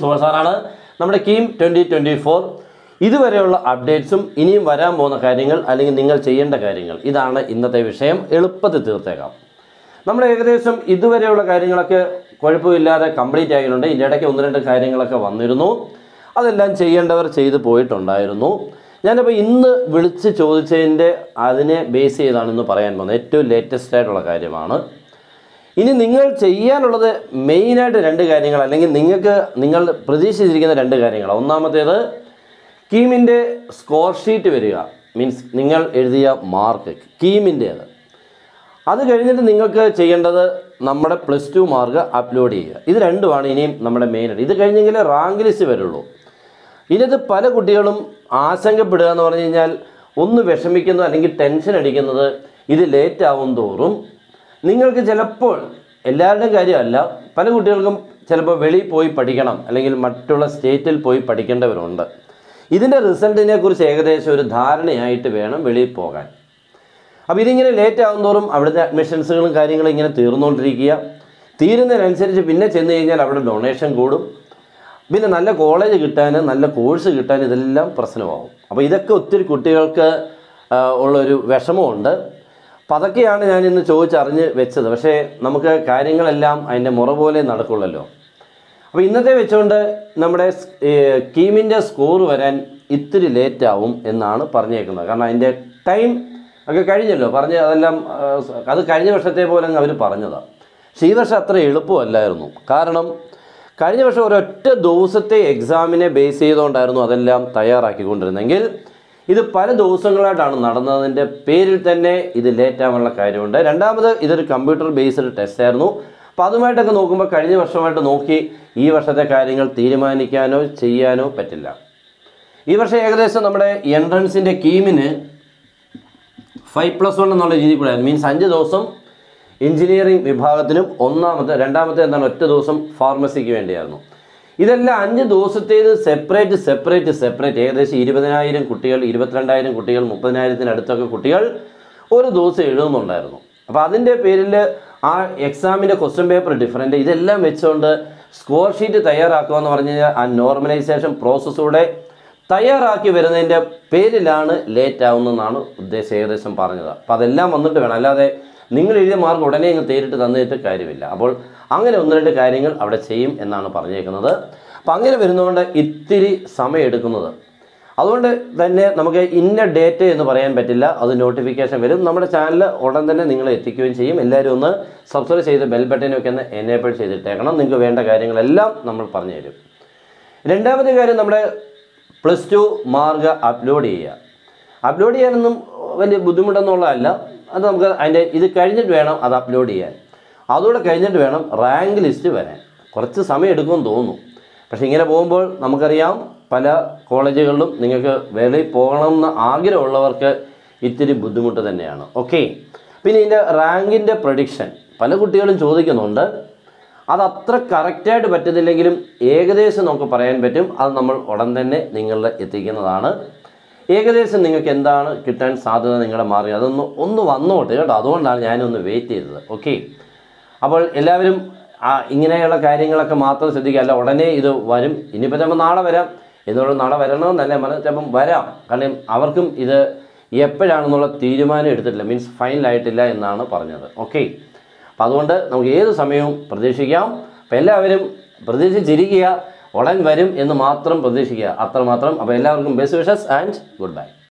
സുഹസാറാണ് നമ്മുടെ KEAM twenty twenty four ഇതുവരെയുള്ള അപ്ഡേറ്റ്സും ഇനിയും വരാൻ പോകുന്ന കാര്യങ്ങൾ അല്ലെങ്കിൽ നിങ്ങൾ ചെയ്യേണ്ട കാര്യങ്ങൾ ഇതാണ് ഇന്നത്തെ വിഷയം എളുപ്പത്തിൽ തീർത്തേക്കാം നമ്മൾ ഏകദേശം ഇതുവരെയുള്ള കാര്യങ്ങളൊക്കെ കുഴപ്പമില്ലാതെ കംപ്ലീറ്റ് ആയിട്ടുണ്ട് ഇതിൻ്റെ ഇടയ്ക്ക് ഒന്ന് രണ്ട് കാര്യങ്ങളൊക്കെ വന്നിരുന്നു അതെല്ലാം ചെയ്യേണ്ടവർ ചെയ്തു പോയിട്ടുണ്ടായിരുന്നു ഞാനിപ്പോൾ ഇന്ന് വിളിച്ച് ചോദിച്ചതിൻ്റെ അതിനെ ബേസ് ചെയ്താണ് ഇന്ന് പറയാൻ പോകുന്നത് ഏറ്റവും ലേറ്റസ്റ്റ് ആയിട്ടുള്ള കാര്യമാണ് ഇനി നിങ്ങൾ ചെയ്യാനുള്ളത് മെയിനായിട്ട് രണ്ട് കാര്യങ്ങൾ അല്ലെങ്കിൽ നിങ്ങൾക്ക് നിങ്ങൾ പ്രതീക്ഷിച്ചിരിക്കുന്ന രണ്ട് കാര്യങ്ങൾ ഒന്നാമത്തേത് കീമിൻ്റെ സ്കോർ ഷീറ്റ് വരിക മീൻസ് നിങ്ങൾ എഴുതിയ മാർക്ക് കീമിൻ്റേത് അത് കഴിഞ്ഞിട്ട് നിങ്ങൾക്ക് ചെയ്യേണ്ടത് നമ്മുടെ പ്ലസ് ടു മാർക്ക് അപ്ലോഡ് ചെയ്യുക ഇത് രണ്ടുമാണ് ഇനിയും നമ്മുടെ മെയിനായിട്ട് ഇത് കഴിഞ്ഞെങ്കിലേ റാങ്ക് ലിസ്റ്റ് വരുള്ളൂ ഇതിനകത്ത് പല കുട്ടികളും ആശങ്കപ്പെടുക എന്ന് പറഞ്ഞു കഴിഞ്ഞാൽ ഒന്ന് വിഷമിക്കുന്നു അല്ലെങ്കിൽ ടെൻഷൻ അടിക്കുന്നത് ഇത് ലേറ്റ് ആവും തോറും നിങ്ങൾക്ക് ചിലപ്പോൾ എല്ലാവരുടെയും കാര്യമല്ല പല കുട്ടികൾക്കും ചിലപ്പോൾ വെളിയിൽ പോയി പഠിക്കണം അല്ലെങ്കിൽ മറ്റുള്ള സ്റ്റേറ്റിൽ പോയി പഠിക്കേണ്ടവരുണ്ട് ഇതിൻ്റെ റിസൾട്ടിനെ കുറിച്ച് ഏകദേശം ഒരു ധാരണയായിട്ട് വേണം വെളിയിൽ പോകാൻ അപ്പോൾ ഇതിങ്ങനെ ലേറ്റ് ആകുന്തോറും അവിടുത്തെ അഡ്മിഷൻസുകളും കാര്യങ്ങളും ഇങ്ങനെ തീർന്നുകൊണ്ടിരിക്കുക തീരുന്നതിനനുസരിച്ച് പിന്നെ ചെന്ന് കഴിഞ്ഞാൽ അവിടെ ഡൊണേഷൻ കൂടും പിന്നെ നല്ല കോളേജ് കിട്ടാൻ നല്ല കോഴ്സ് കിട്ടാൻ ഇതെല്ലാം പ്രശ്നമാവും അപ്പോൾ ഇതൊക്കെ ഒത്തിരി കുട്ടികൾക്ക് ആ, ഉള്ളൊരു വിഷമമുണ്ട് അപ്പോൾ അതൊക്കെയാണ് ഞാൻ ഇന്ന് ചോദിച്ചറിഞ്ഞ് വെച്ചത് പക്ഷേ നമുക്ക് കാര്യങ്ങളെല്ലാം അതിൻ്റെ മുറ പോലെ നടക്കുള്ളല്ലോ അപ്പോൾ ഇന്നത്തെ വെച്ചുകൊണ്ട് നമ്മുടെ കീമിൻ്റെ സ്കോർ വരാൻ ഇത്തിരി ലേറ്റ് ആവും എന്നാണ് പറഞ്ഞേക്കുന്നത് കാരണം അതിൻ്റെ ടൈം ഒക്കെ കഴിഞ്ഞല്ലോ പറഞ്ഞ് അതെല്ലാം ആ, അത് കഴിഞ്ഞ വർഷത്തെ പോലെ അങ്ങ് അവർ പറഞ്ഞതാണ് പക്ഷേ ഈ വർഷം അത്ര എളുപ്പമല്ലായിരുന്നു കാരണം കഴിഞ്ഞ വർഷം ഒരൊറ്റ ദിവസത്തെ എക്സാമിനെ ബേസ് ചെയ്തുകൊണ്ടായിരുന്നു അതെല്ലാം തയ്യാറാക്കിക്കൊണ്ടിരുന്നെങ്കിൽ ഇത് പല ദിവസങ്ങളായിട്ടാണ് നടന്നതിൻ്റെ പേരിൽ തന്നെ ഇത് ലേറ്റ് ആവാനുള്ള കാര്യമുണ്ട് രണ്ടാമത് ഇതൊരു കമ്പ്യൂട്ടർ ബേസ്ഡ് ടെസ്റ്റ് ആയിരുന്നു അപ്പോൾ അതുമായിട്ടൊക്കെ നോക്കുമ്പോൾ കഴിഞ്ഞ വർഷമായിട്ട് നോക്കി ഈ വർഷത്തെ കാര്യങ്ങൾ തീരുമാനിക്കാനോ ചെയ്യാനോ പറ്റില്ല ഈ വർഷം ഏകദേശം നമ്മുടെ എൻട്രൻസിൻ്റെ കീമിന് ഫൈവ് പ്ലസ് വൺ എന്നുള്ള രീതിയിൽ കൂടെ മീൻസ് അഞ്ച് ദിവസം എഞ്ചിനീയറിംഗ് വിഭാഗത്തിനും ഒന്നാമത്തെ രണ്ടാമത്തെ എന്താണ് ഒറ്റ ദിവസം ഫാർമസിക്ക് വേണ്ടിയായിരുന്നു ഇതെല്ലാം അഞ്ച് ദിവസത്തേത് സെപ്പറേറ്റ് സെപ്പറേറ്റ് സെപ്പറേറ്റ് ഏകദേശം ഇരുപതിനായിരം കുട്ടികൾ ഇരുപത്തിരണ്ടായിരം കുട്ടികൾ മുപ്പതിനായിരത്തിനടുത്തൊക്കെ കുട്ടികൾ ഒരു ദിവസം എഴുതുന്നുണ്ടായിരുന്നു അപ്പോൾ അതിൻ്റെ പേരിൽ ആ എക്സാമിൻ്റെ ക്വസ്റ്റ്യൻ പേപ്പർ ഡിഫറൻറ്റ് ഇതെല്ലാം വെച്ചുകൊണ്ട് സ്കോർ ഷീറ്റ് തയ്യാറാക്കുക എന്ന് പറഞ്ഞു കഴിഞ്ഞാൽ ആ നോർമലൈസേഷൻ പ്രോസസ്സൂടെ തയ്യാറാക്കി വരുന്നതിൻ്റെ പേരിലാണ് ലേറ്റ് ആവുന്നതെന്നാണ് ഉദ്ദേശം ഏകദേശം പറഞ്ഞത് അപ്പോൾ അതെല്ലാം വന്നിട്ട് വേണം അല്ലാതെ നിങ്ങൾ എഴുതിയ മാർക്ക് ഉടനെ അങ്ങ് തേരിട്ട് തന്നിട്ട് കാര്യമില്ല അപ്പോൾ അങ്ങനെ ഒന്ന് രണ്ട് കാര്യങ്ങൾ അവിടെ ചെയ്യും എന്നാണ് പറഞ്ഞേക്കുന്നത് അപ്പോൾ അങ്ങനെ വരുന്നതുകൊണ്ട് ഇത്തിരി സമയം എടുക്കുന്നത് അതുകൊണ്ട് തന്നെ നമുക്ക് ഇന്ന ഡേറ്റ് എന്ന് പറയാൻ പറ്റില്ല അത് നോട്ടിഫിക്കേഷൻ വരും നമ്മുടെ ചാനൽ ഉടൻ തന്നെ നിങ്ങളെ എത്തിക്കുകയും ചെയ്യും എല്ലാവരും ഒന്ന് സബ്സ്ക്രൈബ് ചെയ്ത് ബെൽ ബട്ടനൊക്കെ ഒന്ന് എനേബിൾ ചെയ്തിട്ടേക്കണം നിങ്ങൾക്ക് വേണ്ട കാര്യങ്ങളെല്ലാം നമ്മൾ പറഞ്ഞു തരും രണ്ടാമത്തെ കാര്യം നമ്മുടെ പ്ലസ് ടു മാർക്ക് അപ്ലോഡ് ചെയ്യുക അപ്ലോഡ് ചെയ്യാനൊന്നും വലിയ ബുദ്ധിമുട്ടൊന്നുള്ളതല്ല അത് നമുക്ക് അതിൻ്റെ ഇത് കഴിഞ്ഞിട്ട് വേണം അത് അപ്ലോഡ് ചെയ്യാൻ അതുകൂടെ കഴിഞ്ഞിട്ട് വേണം റാങ്ക് ലിസ്റ്റ് വരാൻ കുറച്ച് സമയം എടുക്കുമെന്ന് തോന്നുന്നു പക്ഷേ ഇങ്ങനെ പോകുമ്പോൾ നമുക്കറിയാം പല കോളേജുകളിലും നിങ്ങൾക്ക് വെളിയിൽ പോകണമെന്ന് ആഗ്രഹമുള്ളവർക്ക് ഇത്തിരി ബുദ്ധിമുട്ട് തന്നെയാണ് ഓക്കെ പിന്നെ ഇതിൻ്റെ റാങ്കിൻ്റെ പ്രൊഡിക്ഷൻ പല കുട്ടികളും ചോദിക്കുന്നുണ്ട് അത് അത്ര കറക്റ്റായിട്ട് പറ്റുന്നില്ലെങ്കിലും ഏകദേശം നമുക്ക് പറയാൻ പറ്റും അത് നമ്മൾ ഉടൻ തന്നെ നിങ്ങളിൽ എത്തിക്കുന്നതാണ് ഏകദേശം നിങ്ങൾക്ക് എന്താണ് കിട്ടാൻ സാധ്യത നിങ്ങളുടെ മാറി അതൊന്ന് ഒന്ന് വന്നോട്ടെ കേട്ടോ അതുകൊണ്ടാണ് ഞാനൊന്ന് വെയിറ്റ് ചെയ്തത് ഓക്കെ അപ്പോൾ എല്ലാവരും ആ ഇങ്ങനെയുള്ള കാര്യങ്ങളൊക്കെ മാത്രം ശ്രദ്ധിക്കുക അല്ല ഉടനെ ഇത് വരും ഇനിയിപ്പോൾ ചിലപ്പോൾ നാളെ വരാം എന്നുള്ള നാളെ വരണമെന്നല്ല മന ചിലപ്പം വരാം കാരണം അവർക്കും ഇത് എപ്പോഴാണെന്നുള്ള തീരുമാനം എടുത്തിട്ടില്ല മീൻസ് ഫൈനലായിട്ടില്ല എന്നാണ് പറഞ്ഞത് ഓക്കെ അപ്പോൾ അതുകൊണ്ട് നമുക്ക് ഏത് സമയവും പ്രതീക്ഷിക്കാം അപ്പോൾ എല്ലാവരും പ്രതീക്ഷിച്ചിരിക്കുക ഉടൻ വരും എന്ന് മാത്രം പ്രതീക്ഷിക്കുക അത്രമാത്രം അപ്പോൾ എല്ലാവർക്കും best wishes and good bye